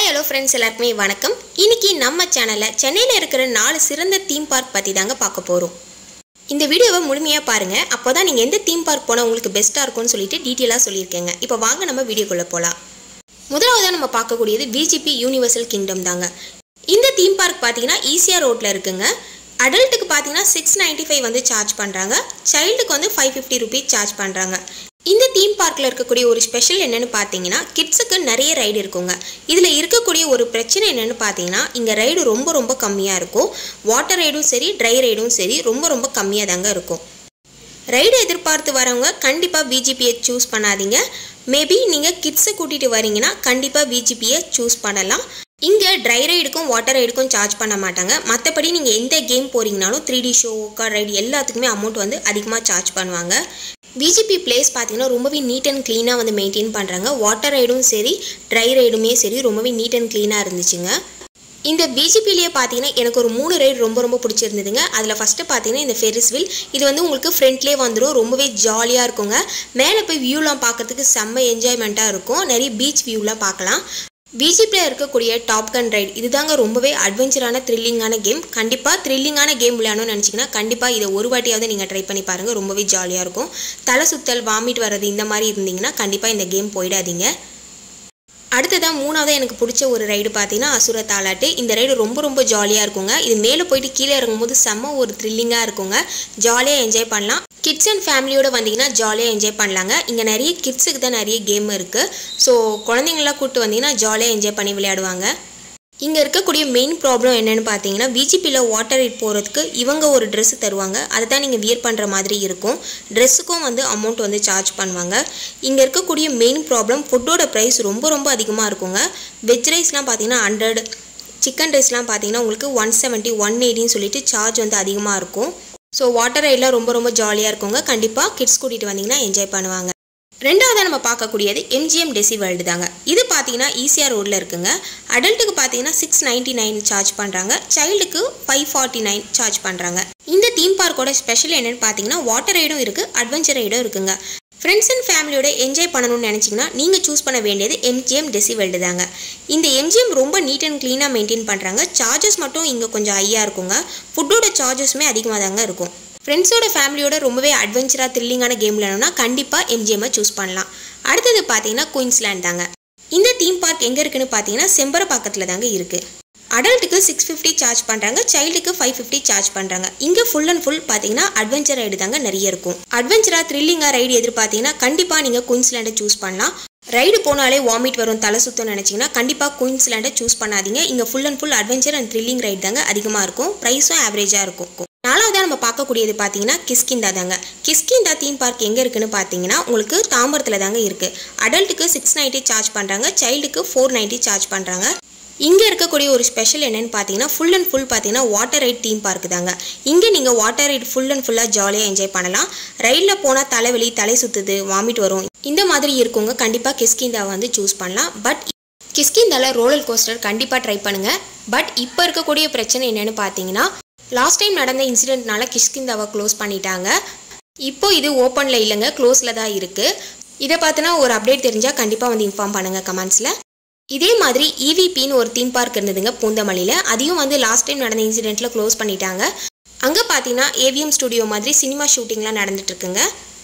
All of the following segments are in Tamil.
ஹலோ ஃப்ரெண்ட்ஸ் எல்லாருக்குமே வணக்கம் இன்னைக்கு நம்ம சேனலில் சென்னையில் இருக்கிற நாலு சிறந்த தீம் பார்க் பற்றி தாங்க பார்க்க போகிறோம் இந்த வீடியோவை முழுமையாக பாருங்கள் அப்போ தான் நீங்கள் எந்த தீம் பார்க் போனால் உங்களுக்கு பெஸ்ட்டாக இருக்கும்னு சொல்லிட்டு டீட்டெயிலாக சொல்லியிருக்கேங்க இப்போ வாங்க நம்ம வீடியோக்குள்ளே போகலாம் முதலாவதாக நம்ம பார்க்கக்கூடியது விஜிபி யூனிவர்சல் கிங்டம் தாங்க இந்த தீம் பார்க் பார்த்தீங்கன்னா ஈசிஆர் ரோட்டில் இருக்குங்க அடல்ட்டுக்கு பார்த்தீங்கன்னா சிக்ஸ் நைன்ட்டி ஃபைவ் வந்து சார்ஜ் பண்ணுறாங்க சைல்டுக்கு வந்து ஃபைவ் ஃபிஃப்டி ருபீஸ் சார்ஜ் பண்ணுறாங்க இந்த தீம் பார்க்கில் இருக்கக்கூடிய ஒரு ஸ்பெஷல் என்னன்னு பார்த்தீங்கன்னா கிட்ஸுக்கு நிறைய ரைடு இருக்குங்க இதில் இருக்கக்கூடிய ஒரு பிரச்சனை என்னன்னு பார்த்தீங்கன்னா இங்கே ரைடு ரொம்ப ரொம்ப கம்மியாக இருக்கும் வாட்டர் ரைடும் சரி ட்ரை ரைடும் சரி ரொம்ப ரொம்ப கம்மியாக தாங்க இருக்கும் ரைடு எதிர்பார்த்து வரவங்க கண்டிப்பாக பிஜிபியை சூஸ் பண்ணாதீங்க மேபி நீங்கள் கிட்ஸை கூட்டிகிட்டு வரீங்கன்னா கண்டிப்பாக பிஜிபியை சூஸ் பண்ணலாம் இங்கே ட்ரை ரைடுக்கும் வாட்டர் ரைடுக்கும் சார்ஜ் பண்ண மாட்டாங்க மற்றபடி நீங்கள் எந்த கேம் போகிறீங்கனாலும் three D show car ride எல்லாத்துக்குமே அமௌண்ட் வந்து அதிகமாக சார்ஜ் பண்ணுவாங்க பிஜிபி பிளேஸ் பார்த்தீங்கன்னா ரொம்பவே நீட் அண்ட் க்ளீனாக வந்து மெயின்டைன் பண்ணுறாங்க வாட்டர் ரைடும் சரி ட்ரை ரைடுமே சரி ரொம்பவே நீட் அண்ட் க்ளீனாக இருந்துச்சுங்க இந்த பிஜிபிலேயே பார்த்தீங்கன்னா எனக்கு ஒரு மூணு ரைடு ரொம்ப ரொம்ப பிடிச்சிருந்ததுங்க அதில் ஃபஸ்ட்டு பார்த்தீங்கன்னா இந்த ஃபெரிஸ் வீல் இது வந்து உங்களுக்கு ஃப்ரண்ட்லேயே வந்துடும் ரொம்பவே ஜாலியாக இருக்குங்க மேலே போய் வியூலாம் பார்க்கறதுக்கு செம்ம என்ஜாய்மெண்ட்டாக இருக்கும் நிறைய பீச் வியூலாம் பார்க்கலாம் பிஜிபியில் இருக்கக்கூடிய டாப் கன் ரைட் இதுதாங்க ரொம்பவே அட்வென்ச்சரான த்ரில்லிங்கான கேம் கண்டிப்பாக த்ரில்லிங்கான கேம் விளையாடணும்னு நினச்சிங்கன்னா கண்டிப்பாக இதை ஒரு வாட்டியாவது நீங்கள் ட்ரை பண்ணி பாருங்கள் ரொம்பவே ஜாலியாக இருக்கும் தலை சுத்தல் வாமிட் வர்றது இந்த மாதிரி இருந்தீங்கன்னா கண்டிப்பாக இந்த கேம் போயிடாதீங்க அடுத்ததாக மூணாவது எனக்கு பிடிச்ச ஒரு ரைடு பார்த்தீங்கன்னா அசுர தாலாட்டு இந்த ரைடு ரொம்ப ரொம்ப ஜாலியாக இருக்குங்க இது மேலே போயிட்டு கீழே இறங்கும்போது செம்ம ஒரு த்ரில்லிங்காக இருக்குங்க ஜாலியாக என்ஜாய் பண்ணலாம் கிட்ஸ் அண்ட் ஃபேமிலியோடு வந்தீங்கன்னா ஜாலியாக என்ஜாய் பண்ணலாங்க இங்கே நிறைய கிட்ஸுக்கு தான் நிறைய கேம் இருக்குது ஸோ குழந்தைங்களாம் கூப்பிட்டு வந்தீங்கன்னா ஜாலியாக என்ஜாய் பண்ணி விளையாடுவாங்க இங்கே இருக்கக்கூடிய மெயின் ப்ராப்ளம் என்னென்னு பார்த்தீங்கன்னா பிஜிபியில் வாட்டர் ரைட் போகிறதுக்கு இவங்க ஒரு ட்ரெஸ்ஸு தருவாங்க அதை தான் நீங்கள் வியர் பண்ணுற மாதிரி இருக்கும் ட்ரெஸ்ஸுக்கும் வந்து அமௌண்ட் வந்து சார்ஜ் பண்ணுவாங்க இங்கே இருக்கக்கூடிய மெயின் ப்ராப்ளம் ஃபுட்டோட ப்ரைஸ் ரொம்ப ரொம்ப அதிகமாக இருக்குங்க வெஜ் ரைஸ்லாம் பார்த்தீங்கன்னா ஹண்ட்ரட் சிக்கன் ரைஸ்லாம் பார்த்தீங்கன்னா உங்களுக்கு ஒன் செவன்ட்டி ஒன் எயிட்டின்னு சொல்லிட்டு சார்ஜ் வந்து அதிகமாக இருக்கும் ஸோ வாட்டர் ரைட்லாம் ரொம்ப ரொம்ப ஜாலியாக இருக்குங்க கண்டிப்பாக கிட்ஸ் கூட்டிகிட்டு வந்தீங்கன்னா என்ஜாய் பண்ணுவாங்க ரெண்டாவதாக நம்ம பார்க்கக்கூடியது எம்ஜிஎம் டெசி வேர்ல்டு தாங்க இது பார்த்தீங்கன்னா ஈசிஆர் ரோடில் இருக்குங்க அடல்ட்டுக்கு பார்த்தீங்கன்னா சிக்ஸ் நைன்ட்டி நைன் சார்ஜ் பண்ணுறாங்க சைல்டுக்கு ஃபைவ் ஃபார்ட்டி நைன் சார்ஜ் பண்ணுறாங்க இந்த தீம் பார்க்கோட ஸ்பெஷல் என்னென்னு பார்த்தீங்கன்னா வாட்டர் ரைடும் இருக்குது அட்வென்ச்சர் ரைடும் இருக்குங்க ஃப்ரெண்ட்ஸ் அண்ட் ஃபேமிலியோட என்ஜாய் பண்ணணும்னு நினச்சிங்கன்னா நீங்கள் சூஸ் பண்ண வேண்டியது எம்ஜிஎம் டெசி வேர்ல்டு தாங்க இந்த எம்ஜிஎம் ரொம்ப நீட் அண்ட் க்ளீனாக மெயின்டைன் பண்ணுறாங்க சார்ஜஸ் மட்டும் இங்கே கொஞ்சம் ஹையாக இருக்குங்க ஃபுட்டோட சார்ஜஸுமே அதிகமாக தாங்க இருக்கும் ஃப்ரெண்ட்ஸோட ஃபேமிலியோட ரொம்பவே அட்வென்ச்சராக த்ரில்லிங்கான கேம் விளையாடணும்னா கண்டிப்பாக எம்ஜிஎம்மை சூஸ் பண்ணலாம் அடுத்தது பார்த்தீங்கன்னா குயின்ஸ்லேண்ட் தாங்க இந்த தீம் பார்க் எங்கே இருக்குன்னு பார்த்தீங்கன்னா செம்பரப்பாக்கத்தில் தாங்க இருக்குது அடல்ட்டுக்கு சிக்ஸ் ஃபிஃப்டி சார்ஜ் பண்ணுறாங்க சைல்டுக்கு ஃபைவ் ஃபிஃப்டி சார்ஜ் பண்ணுறாங்க இங்கே ஃபுல் அண்ட் ஃபுல் பார்த்தீங்கன்னா அட்வென்ச்சர் ரைடு தாங்க நிறைய இருக்கும் அட்வென்ச்சராக த்ரில்லிங்காக ரைடு எதிர்பார்த்தீங்கன்னா கண்டிப்பாக நீங்கள் குயின்ஸ்லேண்டை சூஸ் பண்ணலாம் ரைடு போனாலே வாமிட் வரும் தலை சுத்தம் நினச்சிங்கன்னா கண்டிப்பாக குயின்ஸ்லேண்டை சூஸ் பண்ணாதீங்க இங்கே full and full adventure and thrilling ride தாங்க அதிகமாக இருக்கும் ப்ரைஸும் ஆவரேஜாக இருக்கும் நாலாவதாக நம்ம பார்க்கக்கூடியது பார்த்தீங்கன்னா கிஸ்கிந்தா தாங்க கிஸ்கிந்தா தீம் பார்க் எங்கே இருக்குன்னு பார்த்தீங்கன்னா உங்களுக்கு தாம்பரத்தில் தாங்க இருக்குது அடல்ட்டுக்கு சிக்ஸ் நைன்ட்டி சார்ஜ் பண்ணுறாங்க சைல்டுக்கு ஃபோர் நைன்ட்டி சார்ஜ் பண்ணுறாங்க இங்கே இருக்கக்கூடிய ஒரு ஸ்பெஷல் என்னென்னு பார்த்தீங்கன்னா ஃபுல் அண்ட் ஃபுல் பார்த்தீங்கன்னா வாட்டர் ரைட் தீம் பார்க் தாங்க இங்கே நீங்கள் வாட்டர் ரைட் ஃபுல் அண்ட் ஃபுல்லாக ஜாலியாக என்ஜாய் பண்ணலாம் ரயிலில் போனால் தலைவலி தலை சுற்றுது வாமிட் வரும் இந்த மாதிரி இருக்கவங்க கண்டிப்பாக கிஸ்கிந்தாவை வந்து சூஸ் பண்ணலாம் பட் கிஸ்கிந்தாவில் ரோலர் கோஸ்டர் கண்டிப்பாக ட்ரை பண்ணுங்கள் பட் இப்போ இருக்கக்கூடிய பிரச்சனை என்னென்னு பார்த்தீங்கன்னா லாஸ்ட் டைம் நடந்த இன்சிடென்ட்னால கிஷ்கிந்தாவை க்ளோஸ் பண்ணிட்டாங்க இப்போ இது ஓப்பனில் இல்லைங்க க்ளோஸில் தான் இருக்குது இதை பார்த்தினா ஒரு அப்டேட் தெரிஞ்சால் கண்டிப்பாக வந்து இன்ஃபார்ம் பண்ணுங்கள் கமெண்ட்ஸில் இதே மாதிரி இவிபின்னு ஒரு தீம் பார்க் இருந்ததுங்க பூந்தமல்லியில் அதையும் வந்து லாஸ்ட் டைம் நடந்த இன்சிடெண்ட்டில் க்ளோஸ் பண்ணிட்டாங்க அங்கே பார்த்தீங்கன்னா ஏவிஎம் ஸ்டுடியோ மாதிரி சினிமா ஷூட்டிங்லாம் நடந்துட்டுருக்குங்க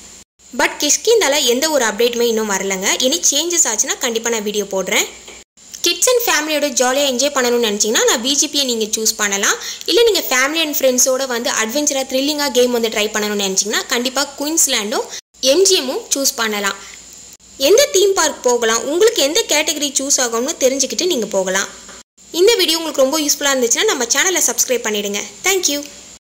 பட் கிஷ்கிந்தால எந்த ஒரு அப்டேட்டுமே இன்னும் வரலங்க இனி சேஞ்சஸ் ஆச்சுன்னா கண்டிப்பாக நான் வீடியோ போடுறேன் கிட்ஸ் அண்ட் ஃபேமிலியோட ஜாலியாக என்ஜாய் பண்ணணும்னு நினச்சிங்கன்னா நான் பிஜிபியை நீங்கள் சூஸ் பண்ணலாம் இல்லை நீங்கள் ஃபேமிலி அண்ட் ஃப்ரெண்ட்ஸோட வந்து அட்வென்ச்சராக த்ரில்லிங்காக கேம் வந்து ட்ரை பண்ணணும்னு நினச்சிங்கன்னா கண்டிப்பாக குயின்ஸ்லேண்டும் எம்ஜிஎம்மும் சூஸ் பண்ணலாம் எந்த தீம் பார்க் போகலாம் உங்களுக்கு எந்த கேட்டகரி சூஸ் ஆகும்னு தெரிஞ்சுக்கிட்டு நீங்கள் போகலாம் இந்த வீடியோ உங்களுக்கு ரொம்ப யூஸ்ஃபுல்லாக இருந்துச்சுன்னா நம்ம சேனலை சப்ஸ்கிரைப் பண்ணிவிடுங்க தேங்க்யூ